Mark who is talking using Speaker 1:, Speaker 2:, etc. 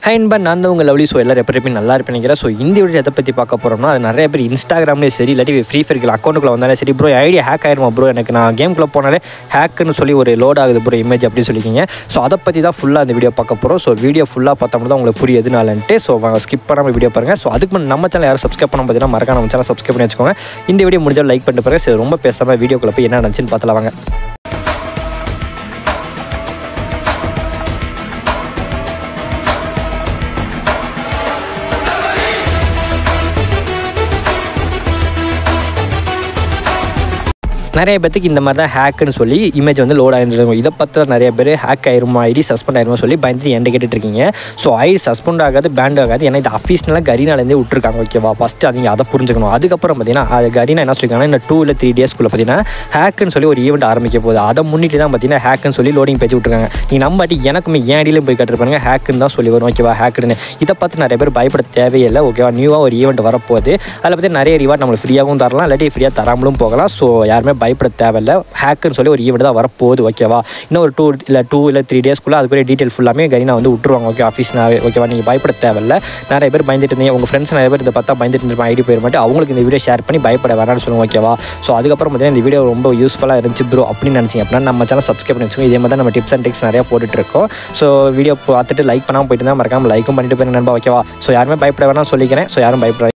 Speaker 1: ஹைன் பன் நான் தான் உங்கள் லவ்லி ஸோ எல்லாரும் எப்படி இருப்பீங்க நல்லா இருப்பேன் நினைக்கிறேன் ஸோ இந்த வீடியோ எதை பற்றி பார்க்க போகிறோம்னா அது நிறைய பேர் இன்ஸ்டாகிராம்லேயே சரி இல்லாட்டி ஃப்ரீ ஃபயர் அக்கௌண்ட்டுக்குள்ள வந்தாலே சரி ப்ரோ ஐடியா ஹேக் ஆயிருமா ப்ரோ எனக்கு நான் கேம்குள்ளே போனாலே ஹேக்குன்னு சொல்லி ஒரு லோட் ஆகுது ப்ரோ இமேஜ் அப்படின்னு சொல்லிக்கிங்க ஸோ அதை பற்றி தான் ஃபுல்லாக அந்த வீடியோ பார்க்க போகிறோம் ஸோ வீடியோ ஃபுல்லாக பார்த்தோம்னா தான் உங்களுக்கு புரியும் எதுனாலன்ட்டு ஸோ ஸ்கிப் பண்ணாமல் வீடியோ பாருங்கள் ஸோ அதுக்கு முன்னாடி நம்ம சேனல் யாரும் சப்ஸ்கிரைப் பண்ண பார்த்தீங்கன்னா மறக்காம நம்ம சேனல் சப்ஸ்கிரைப் பண்ணி வச்சுக்கோங்க இந்த வீடியோ முடிஞ்சால் லைக் பண்ணிட்டு பாருங்க சரி ரொம்ப பேசாமல் வீடியோக்குள்ள போய் என்ன நடந்துச்சுன்னு பார்த்தலாம் வாங்க நிறைய பேத்துக்கு இந்த மாதிரி தான் ஹேக்குன்னு சொல்லி இமேஜ் வந்து லோட் ஆயிருந்துருக்கும் இதை பற்றி நிறைய பேர் ஹேக் ஆயிருமா ஐடி சஸ்பெண்ட் ஆயிருமா சொல்லி பயந்துட்டு என்கிட்ட கேட்டுட்டு இருக்கீங்க ஸோ ஐடி சஸ்பெண்ட் ஆகாது பேண்ட் ஆகாது ஏன்னா இது அஃபீஸ்னலாக கரீனாலேருந்தே விட்டுருக்காங்க ஓகேவா ஃபஸ்ட்டு அவங்க அதை புரிஞ்சுக்கணும் அதுக்கப்புறம் பார்த்தீங்கன்னா அது கரீனா என்ன சொல்லியிருக்காங்கன்னா இந்த டூ இல்லை த்ரீ டேஸ்க்குள்ளே பார்த்தீங்கன்னா ஹேக்குன்னு சொல்லி ஒரு ஈவெண்ட் ஆரம்பிக்க போகுது அதை முன்னிட்டு தான் பார்த்தீங்கன்னா ஹேக்குன்னு சொல்லி லோடிங் பேஜ் விட்டுருக்காங்க நீ நம்பாட்டி எனக்குமே ஏன் ஐடியிலும் போய் கட்டுருப்பாங்க ஹேக்குன்னு தான் சொல்லி வரும் ஓகேவா ஹேக்குன்னு இதை பார்த்து நிறைய பேர் பயப்பட தேவையில்லை ஓகேவா நியூவாக ஒரு ஈவெண்ட் வரப்போகுது அதில் பற்றி நிறைய ரிவார்ட் நம்மளுக்கு ஃப்ரீயாகவும் தரலாம் இல்லாட்டி ஃப்ரீயாக தராமலும் போகலாம் ஸோ யாருமே பயப்பட தேவையில்லை ஹேக்குன்னு சொல்லி ஒரு ஈவெண்ட் தான் வரப்போகுது ஓகேவா இன்னும் ஒரு டூ இல்லை டூ இல்லை த்ரீ டேஸ்க்குள்ளே அதுக்குரிய டீட்டெயில் ஃபுல்லாமே கரீனா வந்து விட்டுருவாங்க ஓகே ஆஃபீஸ்னாவே ஓகேவா நீங்கள் பயப்பட தேவையில்ல நிறைய பேர் பயந்துட்டு இருந்தீங்க உங்கள் ஃப்ரெண்ட்ஸ் நிறைய பேர் இதை பார்த்தா பயந்துட்டு இருந்திருப்பாங்க ஐடி போயிட மாட்டேன் அவங்களுக்கு இந்த வீடியோ ஷேர் பண்ணி பயப்பட வேணாம்னு சொல்லுங்க ஓகேவா ஸோ அதுக்கப்புறம் பார்த்தீங்கன்னா இந்த வீடியோ ரொம்ப யூஸ்ஃபுல்லாக இருந்துச்சு ப்ரோ அப்படின்னு நினச்சிங்க அப்படின்னா நம்ம சேனல் சப்ஸ்கிரைப் பண்ணி வச்சுக்கோங்க இதே மாதிரி தான் நம்ம டிப்ஸ் அண்ட் டிக்ஸ் நிறையா போட்டுட்டு இருக்கோம் ஸோ வீடியோ பார்த்துட்டு லைக் பண்ணாமல் போயிட்டு தான் மறக்காம லைக்கும் பண்ணிட்டு போயிருங்க நண்பா ஓகேவா ஸோ யாருமே பயப்பட வேணாம் சொல்லிக்கிறேன் ஸோ யாரும் பயப்பட